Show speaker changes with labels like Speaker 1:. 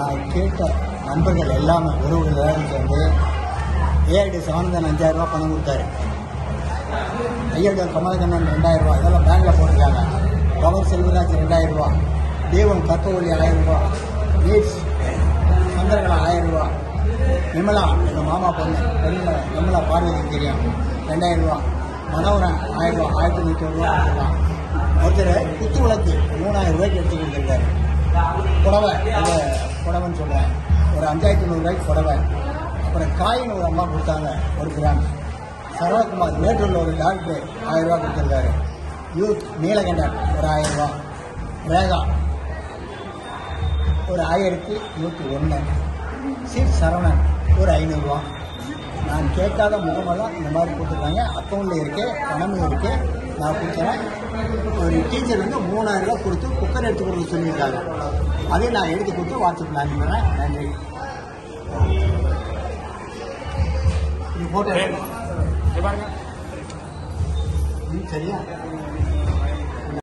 Speaker 1: நான் கேட்ட நண்பர்கள் எல்லாமே உறவுகள் எல்லாரும் சேர்ந்து ஏஐடி சவானந்தன் அஞ்சாயிரம் ரூபாய் பணம் கொடுத்தாரு ஐயடி கமலக்கண்ணன் ரெண்டாயிரம் ரூபாய் இதெல்லாம் பேங்க்ல போட்டிருக்காங்க பவர் செல்வராஜ் ரெண்டாயிரம் ரூபாய் தேவன் கற்பவழி ஆயிரம் ரூபாய் நீட்ஸ் சந்திரகலா ஆயிரம் ரூபாய் விமலா எங்கள் மாமா பொண்ணு பெரிய விமலா பார்வதிக்கு தெரியும் ரெண்டாயிரம் ரூபாய் மனோகரன் ஆயிரம் ரூபாய் ஆயிரத்தி நூற்றி ரூபா கொடுத்துருக்கான் ஒருத்தர் குத்து விளக்கு மூணாயிரம் ரூபாய்க்கு எடுத்து கொடுத்துருக்காரு புடவை இது புடவைன்னு சொல்கிறேன் ஒரு அஞ்சாயிரத்தி நூறுரூவாய்க்கு புடவை அப்புறம் காயின் ஒரு அம்மா கொடுத்தாங்க ஒரு கிராம் சரவணகுமார் மேட்டூரில் ஒரு டாக்டர் ஆயிரம் ரூபாய் கொடுத்துருக்காரு யூத் நீலகண்டன் ஒரு ஆயிரம் ரூபாய் ரேகா ஒரு ஆயிரத்தி நூற்றி ஒன்று சி சரவணன் ஒரு ஐநூறுரூவா நான் கேட்காத முகமெல்லாம் இந்த மாதிரி கொடுத்துருக்காங்க அக்கௌண்ட்டில் இருக்கு பணமும் இருக்கு நான் கொடுக்குறேன் ஒரு டீச்சர் வந்து மூணாயிரம் ரூபாய் கொடுத்து குக்கர் எடுத்து கொடுக்க சொல்லியிருக்காங்க அதையும் நான் எடுத்து கொடுத்து வாட்ஸ்அப்பில் அனுப்புகிறேன் நன்றி இது போட்டோ
Speaker 2: இங்க பாருங்க
Speaker 1: ம், சரியா